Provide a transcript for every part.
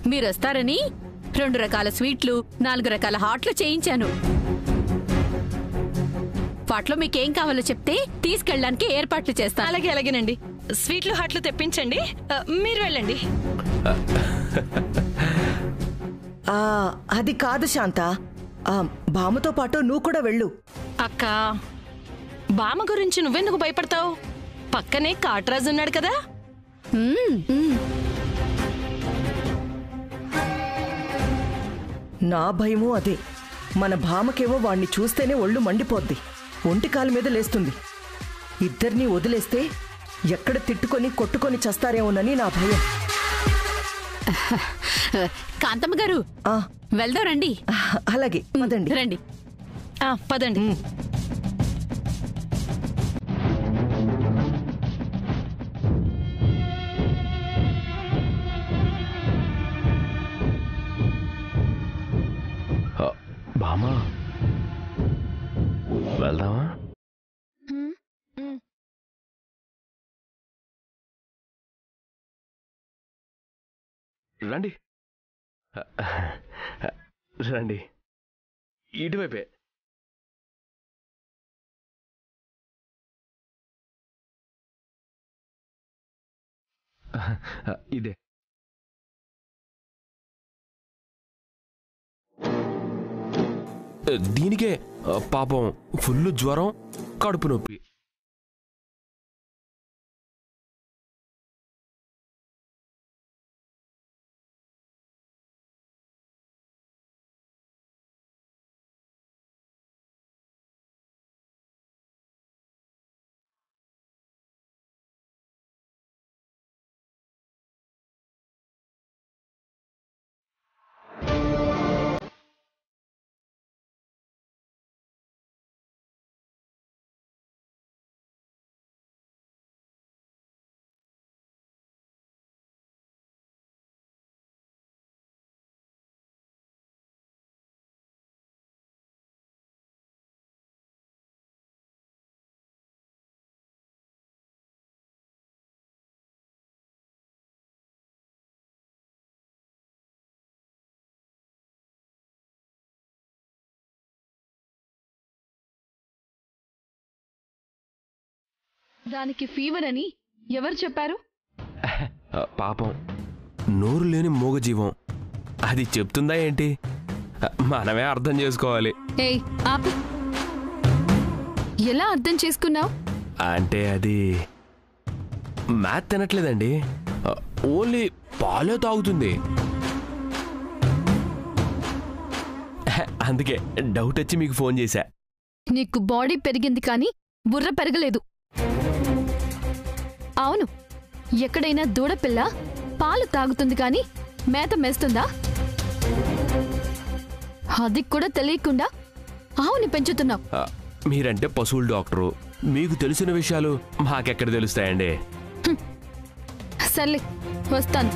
మీరు వస్తారని రెండు రకాల స్వీట్లు నాలుగు రకాల హాట్లు చేయించాను వాటిలో మీకేం కావాలో చెప్తే తీసుకెళ్ళడానికి ఏర్పాట్లు చేస్తాను అలాగే అలాగేనండి స్వీట్లు హాట్లు తెప్పించండి ఆ, మీరు వెళ్ళండి ఆ, అది కాదు శాంత ఆ, బామ్మతో పాటు నువ్వు కూడా వెళ్ళు అక్క బామ్మ గురించి నువ్వెందుకు భయపడతావు పక్కనే కాట్రాజు ఉన్నాడు కదా మ్మ్, మ్మ్. నా భయము అదే మన భామకేమో వాణ్ణి చూస్తేనే ఒళ్ళు మండిపోద్ది ఒంటి కాలు మీద లేస్తుంది ఇద్దరినీ వదిలేస్తే ఎక్కడ తిట్టుకొని కొట్టుకొని చస్తారేమోనని నా భయం కాంతమ్మ గారు ఆ, వెళ్దాం రండి అలాగే పదండి రండి ఆ, పదండి ఆ, బామా వెళ్దామా రండి రండి ఇటువైపే ఇదే దీనికే ఆ, పాపం ఫుల్ జ్వరం కడుపు నొప్పి దానికి ఫీవర్ అని ఎవరు చెప్పారు ఆ, పాపం నోరు లేని మూగజీవం అది చెప్తుందా ఏంటి ఆ, మనమే అర్థం చేసుకోవాలి ఏయ్ ఆపు ఎలా అర్థం చేసుకున్నావు అంటే అది మ్యాథ్ తినట్లేదండి ఆ, ఓన్లీ పాలే తాగుతుంది హ, అందుకే డౌట్ వచ్చి మీకు ఫోన్ చేశా నీకు బాడీ పెరిగింది కానీ బుర్ర పెరగలేదు అవును ఎక్కడైనా దూడపిల్ల పాలు తాగుతుంది కానీ మేత మేస్తుందా అది కూడా తెలియకుండా ఆవుని పెంచుతున్నావు ఆ, మీరంటే పశువుల డాక్టరు మీకు తెలిసిన విషయాలు మాకెక్కడ తెలుస్తాయండి సర్లే వస్తాను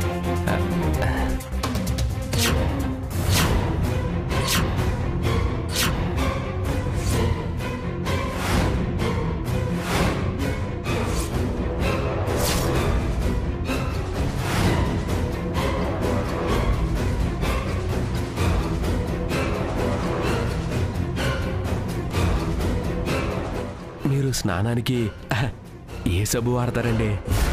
మీరు స్నానానికి అహ, ఏ సబ్బు వాడతారండి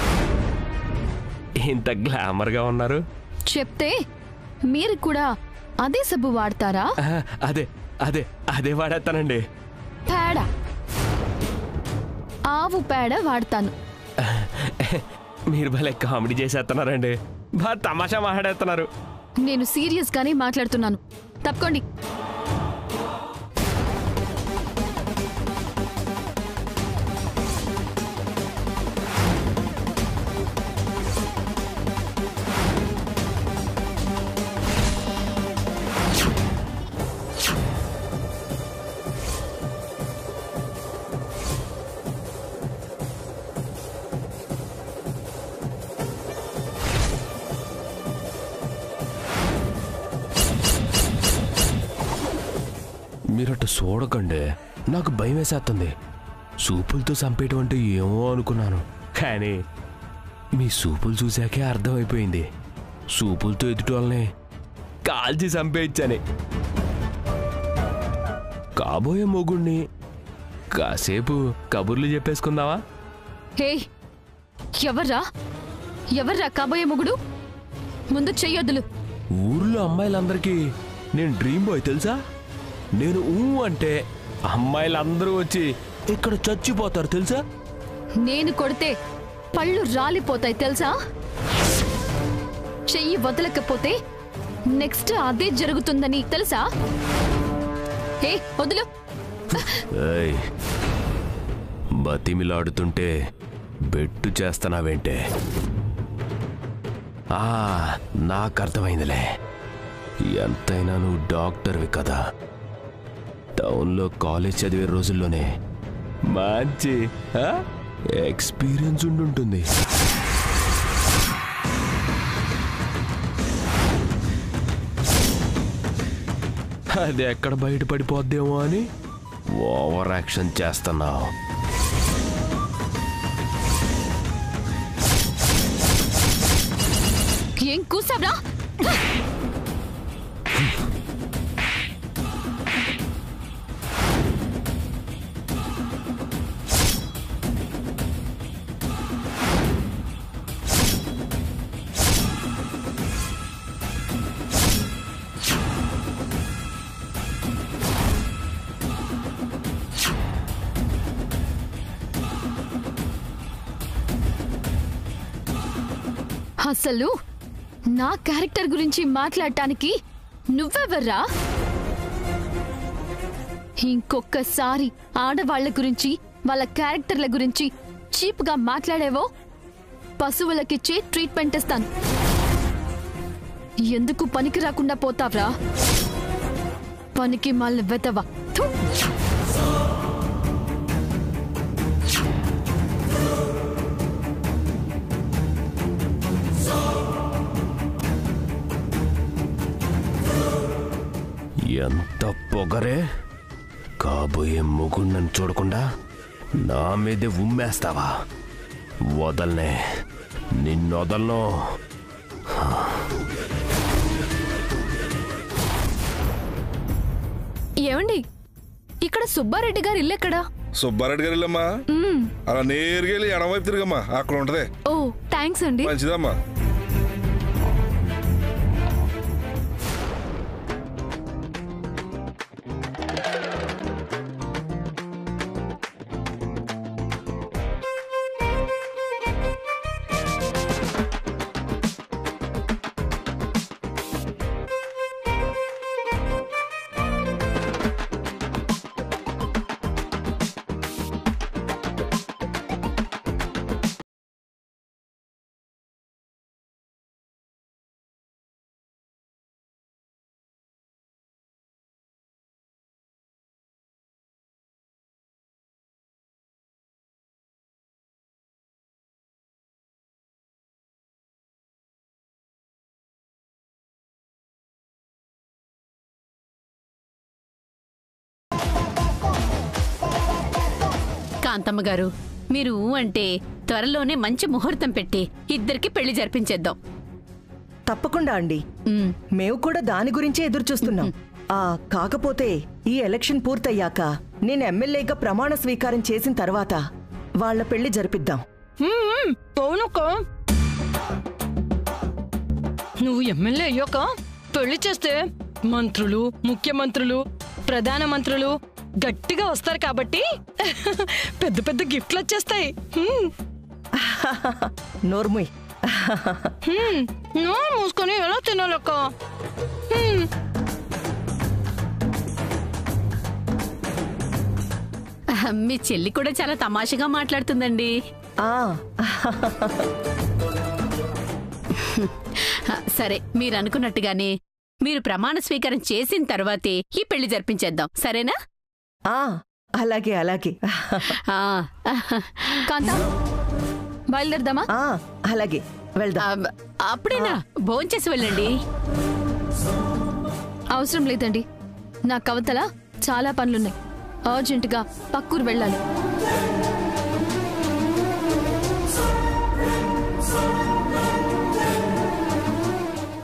ఇంత గ్లామర్గా ఉన్నారు చెప్తే మీరు కూడా అదే సబ్బు వాడతారా అహ, అదే అదే అదే వాడేస్తానండి పేడ ఆవు పేడ వాడతాను మీరు భలే కామెడీ చేసేస్తున్నారండి బాగా తమాషా మాట్లాడేస్తున్నారు నేను సీరియస్ గానే మాట్లాడుతున్నాను తప్పుకోండి మీరట్టు చూడకండి నాకు భయం వేసేస్తుంది సూపులతో చంపేయటం అంటే ఏమో అనుకున్నాను కానీ మీ సూపులు చూశాకే అర్థమైపోయింది సూపులతో ఎదుటోళ్ళని కాల్చి చంపేయచ్చని కాబోయే మొగుణ్ణి కాసేపు కబుర్లు చెప్పేసుకుందావా హే ఎవర్రా ఎవర్రా కాబోయే మొగుడు ముందు చెయ్యొద్దులు ఊర్లో అమ్మాయిలందరికీ నేను డ్రీమ్ బాయ్ తెలుసా నేను ఊ అంటే అమ్మాయిలందరూ వచ్చి ఇక్కడ చచ్చిపోతారు తెలుసా నేను కొడితే పళ్ళు రాలిపోతాయి తెలుసా చెయ్యి వదలకపోతే నెక్స్ట్ అదే జరుగుతుందని తెలుసా హే వదులు ఏయ్ బతిమిలాడుతుంటే బెట్టు చేస్తున్నావేంటే ఆ నాకు అర్థమైందిలే ఎంతైనా నువ్వు డాక్టర్వి కదా టౌన్లో కాలేజ్ చదివే రోజుల్లోనే మంచి ఆ, ఎక్స్పీరియన్స్ ఉండుంటుంది అది ఎక్కడ బయటపడిపోద్దేమో అని ఓవర్ యాక్షన్ చేస్తున్నావు ఏం కూసావ్రా అసలు నా క్యారెక్టర్ గురించి మాట్లాడటానికి నువ్వెవర్రా ఇంకొక్కసారి ఆడవాళ్ల గురించి వాళ్ళ క్యారెక్టర్ల గురించి చీప్గా మాట్లాడేవో పశువులకిచ్చే ట్రీట్మెంట్ ఇస్తాను ఎందుకు పనికి రాకుండా పోతావ్రా పనికి మళ్ళీ వెతవా థు. ఎంత పొగరే కాబోయే ముగుండని చూడకుండా నా మీదే ఉమ్మేస్తావా వదలనే నిన్నొదలను ఏమండి ఇక్కడ సుబ్బారెడ్డి గారు ఇల్లు ఎక్కడా సుబ్బారెడ్డి గారు ఇల్లమ్మా అలా నేరుగా వెళ్ళి ఎడమవైపు తిరిగమ్మా అక్కడ ఉంటది ఓ థ్యాంక్స్ అండి మంచిదమ్మా కాంతమ్మ గారు మీరు ఊ అంటే త్వరలోనే మంచి ముహూర్తం పెట్టి ఇద్దరికి పెళ్లి జరిపించేద్దాం తప్పకుండా అండి ఉమ్, మేము కూడా దాని గురించే ఎదురు చూస్తున్నాం ఆ కాకపోతే ఈ ఎలక్షన్ పూర్తయ్యాక నేను ఎమ్మెల్యేగా ప్రమాణ స్వీకారం చేసిన తర్వాత వాళ్ళ పెళ్లి జరిపిద్దాం అవునక్క నువ్వు ఎమ్మెల్యే అయ్యాక పెళ్లి చేస్తే మంత్రులు ముఖ్యమంత్రులు ప్రధాన మంత్రులు గట్టిగా వస్తారు కాబట్టి పెద్ద పెద్ద గిఫ్ట్లు వచ్చేస్తాయి హ్మ్. నోర్ముయ్ హ్మ్. నోరు మూసుకొని ఎలా తినాలక్క హ్మ్. అహం, మీ చెల్లి కూడా చాలా తమాషగా మాట్లాడుతుందండి ఆ హ, సరే మీరు అనుకున్నట్టుగానే మీరు ప్రమాణ స్వీకారం చేసిన తర్వాతే ఈ పెళ్లి జరిపించేద్దాం సరేనా ఆ అలాగే అలాగే ఆ, కాంతా బయలుదేరదామా ఆ అలాగే వెళ్దాం అబ్బ, అప్పుడేనా భోంచేసి వెళ్ళండి అవసరం లేదండి నా కవతల చాలా పనులున్నాయి అర్జెంటుగా పక్కూరు వెళ్ళాలి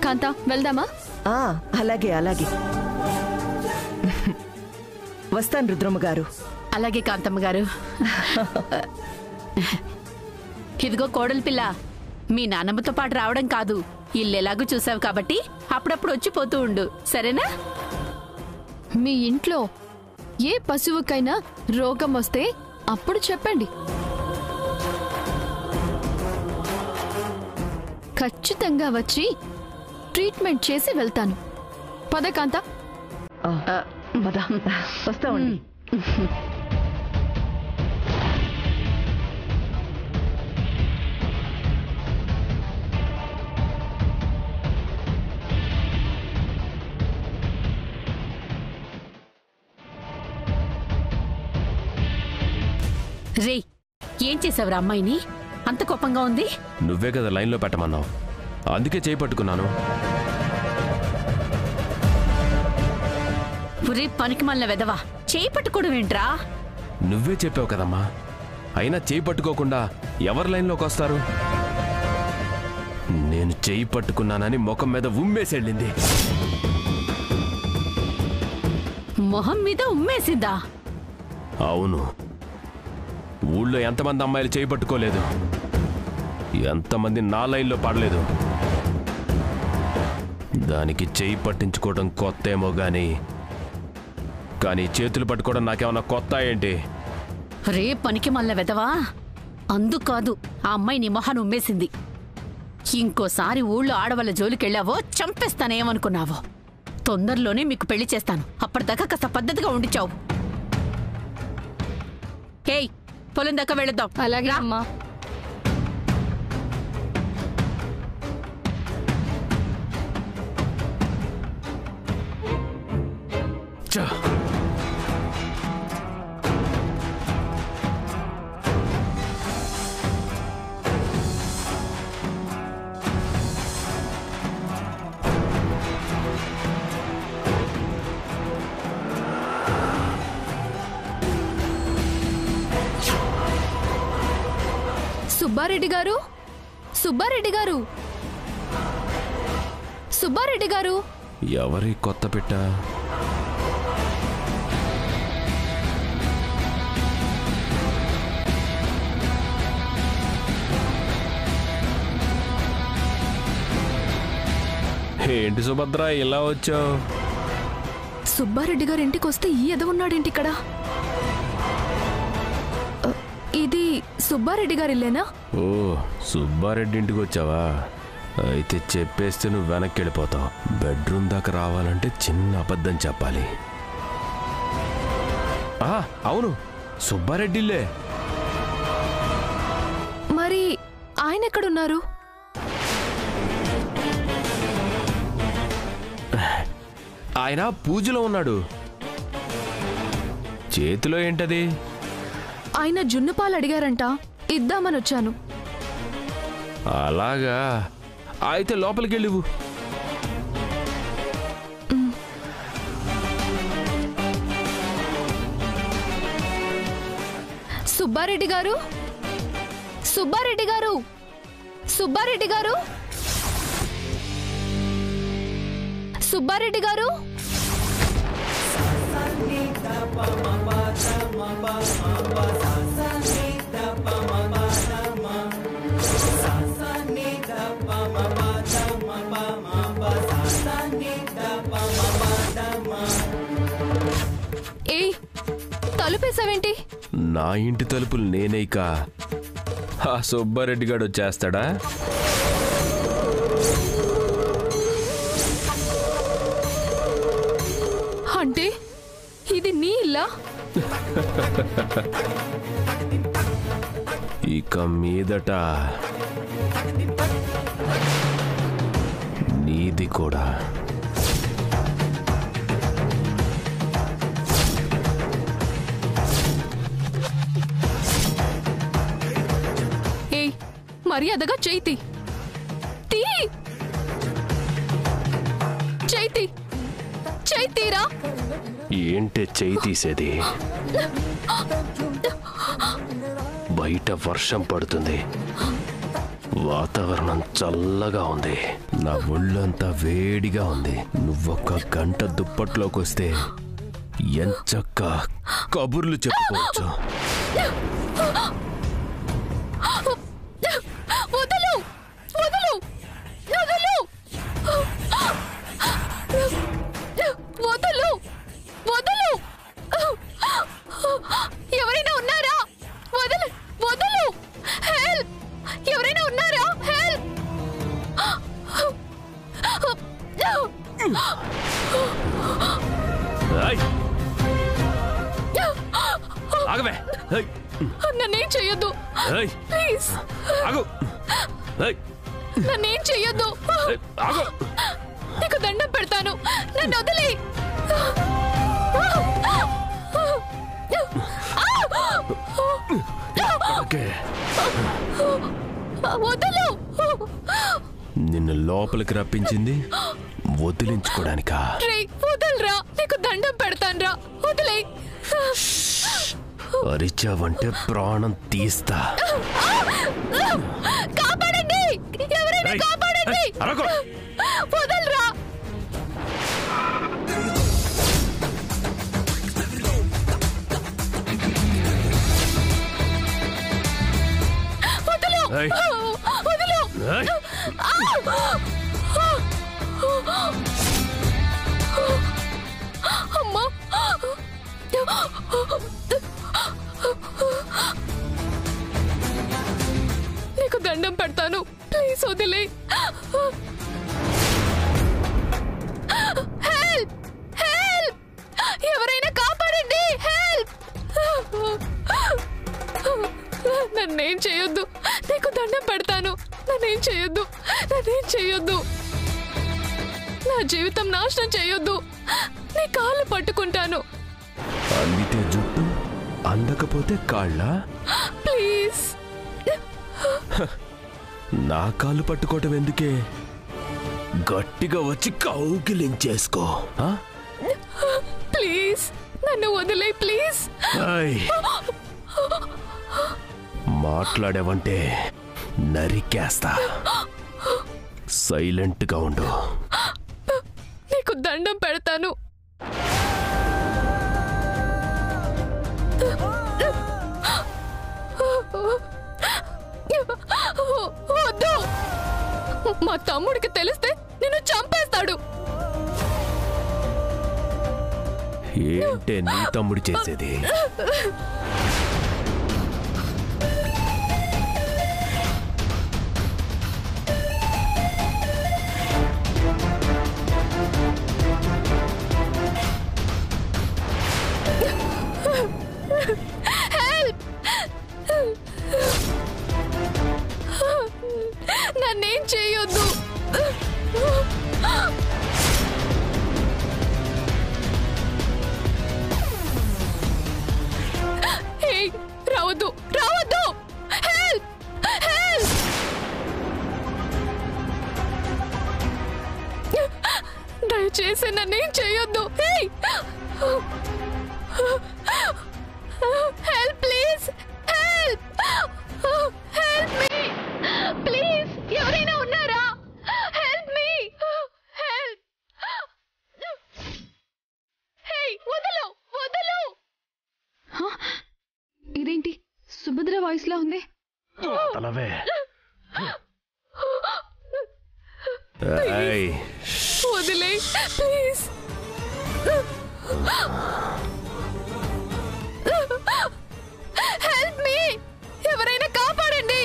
కాంత వెళ్దామా ఆ, అలాగే అలాగే వస్తాను రుద్రమ్మ గారు అలాగే కాంతమ్మ గారు ఇదిగో కోడలి పిల్ల మీ నాన్నమ్మతో పాటు రావడం కాదు ఇల్లు ఎలాగూ చూసావు కాబట్టి అప్పుడప్పుడు వచ్చి పోతూ ఉండు సరేనా మీ ఇంట్లో ఏ పశువుకైనా రోగం వస్తే అప్పుడు చెప్పండి ఖచ్చితంగా వచ్చి ట్రీట్మెంట్ చేసి వెళ్తాను పద కాంత ఆ, పద వస్తామండి రే ఏం చేసావురా అమ్మాయిని అంత కోపంగా ఉంది నువ్వే కదా లైన్లో పెట్టమన్నావు అందుకే చేయి పట్టుకున్నాను ఒరే పనికి మళ్ళీ వెదవా చేయి పట్టుకోవడం ఏంట్రా నువ్వే చెప్పావు కదమ్మా అయినా చేయి పట్టుకోకుండా ఎవరి లైన్లోకి వస్తారు నేను చేయి పట్టుకున్నానని ముఖం మీద ఉమ్మేసెళ్ళింది మొహం మీద ఉమ్మేసిందా అవును ఊళ్ళో ఎంతమంది అమ్మాయిలు చేయి పట్టుకోలేదు ఎంతమంది నా లైన్లో పడలేదు దానికి చేయి పట్టించుకోవడం కొత్త ఏమో గాని కానీ చేతులు పట్టుకోవడం నాకేమన్నా కొత్త ఏంటి రే పనికి మళ్ళీ వెదవా అందుకాదు ఆ అమ్మాయి నీ మొహాన్ని ఉమ్మేసింది ఇంకోసారి ఊళ్ళో ఆడవాళ్ళ జోలికెళ్ళావో చంపేస్తానేమనుకున్నావో తొందరలోనే మీకు పెళ్లి చేస్తాను అప్పటిదాకా కాస్త పద్ధతిగా ఉండిచావు ఏయ్ పొలం దాకా వెళదాం అలాగే అమ్మా చ్చ! సుబ్బారెడ్డి గారు సుబ్బారెడ్డి గారు సుబ్బారెడ్డి గారు ఎవరి కొత్త పెట్ట ఏంటి సుభద్ర ఇలా వచ్చావు సుబ్బారెడ్డి గారి ఇంటికి వస్తే ఈ ఎద ఉన్నాడేంటి ఇక్కడ అ, ఇది సుబ్బారెడ్డి గారి ఇల్లేనా ఓ సుబ్బారెడ్డి ఇంటికి వచ్చావా అయితే చెప్పేస్తే నువ్వు వెనక్కి వెళ్ళిపోతావు బెడ్రూమ్ దాకా రావాలంటే చిన్న అబద్ధం చెప్పాలి ఆ, అవును సుబ్బారెడ్డిల్లే మరి ఆయన ఎక్కడున్నారు ఆయన పూజలో ఉన్నాడు చేతిలో ఏంటది ఆయన జున్నుపాలు అడిగారంట ఇద్దామని వచ్చాను అలాగా అయితే లోపలికి వెళ్ళివు సుబ్బారెడ్డి గారు సుబ్బారెడ్డి గారు సుబ్బారెడ్డి గారు సుబ్బారెడ్డి గారు ఏయ్ తలుపేసావేంటి నా ఇంటి తలుపులు నేనే ఇక ఆ సుబ్బారెడ్డి గారు వచ్చేస్తాడా అంటే ఇది నీ ఇల్లా ఇక మీదట నీది కూడా ఏయ్ మర్యాదగా చేతి తీ చేతి చేతిరా ఏంటి చేయి తీసేది బయట వర్షం పడుతుంది వాతావరణం చల్లగా ఉంది నా ఒళ్ళంతా వేడిగా ఉంది నువ్వొక్క గంట దుప్పట్లోకి వస్తే ఎంచక్క కబుర్లు చెప్పుకోవచ్చు వదలు వదలు వదలు వదలు వదలు ఎవరైనా ఉన్నారా వదలు వదలు హెల్ప్ ఎవరైనా ఉన్నారా హెల్ప్ ఏయ్! ఆగవే ఏయ్! నన్నేం చెయ్యొద్దు ఏయ్! ప్లీజ్ ఆగు ఏయ్! నన్నేం చెయ్యొద్దు ఏయ్! ఆగు నీకు దండం పెడతాను నన్ను వదిలే ఓకే వదలు నిన్ను లోపలికి రప్పించింది వదిలించుకోడానికా రే వదలరా నీకు దండం పెడతానురా వదిలే అరిచావంటే ప్రాణం తీస్తా కాపాడండి ఎవరైనా ఏయ్! కాపాడండి ఏయ్! అరవకు! వదలరా వదలు ఏయ్! వదలు ఏయ్! అమ్మా నీకు దండం పెడతాను ప్లీజ్ వదిలే హెల్ప్ హెల్ప్ ఎవరైనా కాపాడండి హెల్ప్ నన్నేం చేయొద్దు నీకు దండం పెడతాను నన్నేం చేయొద్దు నన్నేం చేయొద్దు నా జీవితం నాశనం చేయొద్దు నీ కాళ్ళు పట్టుకుంటాను అందితే జుట్టు అందకపోతే కాళ్ళ ప్లీజ్ నా కాళ్ళు పట్టుకోవటం ఎందుకే గట్టిగా వచ్చి కౌగిలించేసుకో ఆ? ప్లీజ్ నన్ను వదిలే ప్లీజ్ ఏయ్! మాట్లాడావంటే నరికేస్తా సైలెంట్గా ఉండు నీకు దండం పెడతాను వద్దు మా తమ్ముడికి తెలిస్తే నిన్ను చంపేస్తాడు ఏంటే నీ తమ్ముడు చేసేది నన్నేం చేయొద్దు ఏయ్, రావద్దు రావద్దు హెల్ప్ హెల్ప్ దయచేసి నన్నేం చేయొద్దు ఏయ్! Help please help help me please ఎవరైనా ఉన్నారా హెల్ప్ మీ హెల్ప్ హే వదలు వదలు ఇదేంటి సుభద్ర వాయిస్ లా ఉంది తలవే ఏయ్! వదిలే ప్లీజ్ హెల్ప్ మీ ఎవరైనా కాపాడండి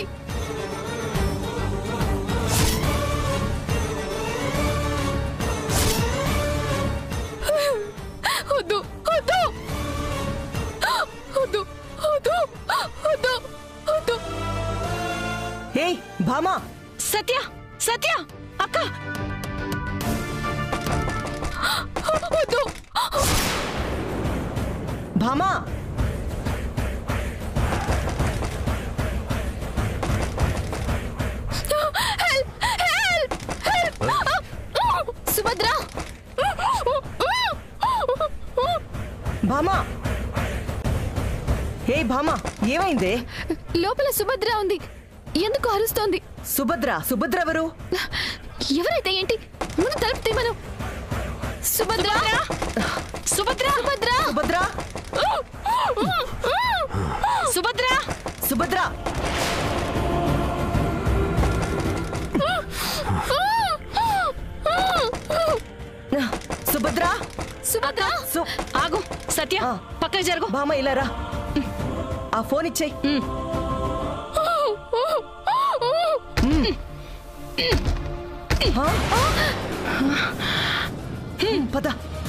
వద్దు వద్దు వద్దు వద్దు వద్దు వద్దు ఏయ్ భామా సత్య సత్య అక్క వద్దు భామా సుభద్ర భామా ఏ భామా ఏమైందే లోపల సుభద్ర ఉంది ఎందుకు అరుస్తోంది సుభద్ర సుభద్ర ఎవరు ఎవరైతే ఏంటి ముందు తలుపు తీయమను సుభద్ర సుభద్ర సుభద్ర సుభద్ర సుభద్ర సుభద్ర సుభద్ర సుభద్ర సు ఆగు సత్య ఆ. పక్కకి జరుగు బామ్మ ఇలా రా ఆ ఫోన్ ఇచ్చేయి హా? హ్మ్, పద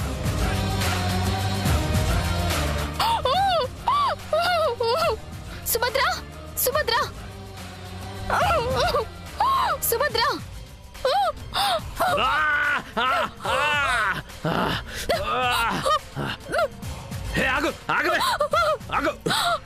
సుభద్ర సుభద్ర సుభద్ర హే ఆగు ఆగవే ఆగు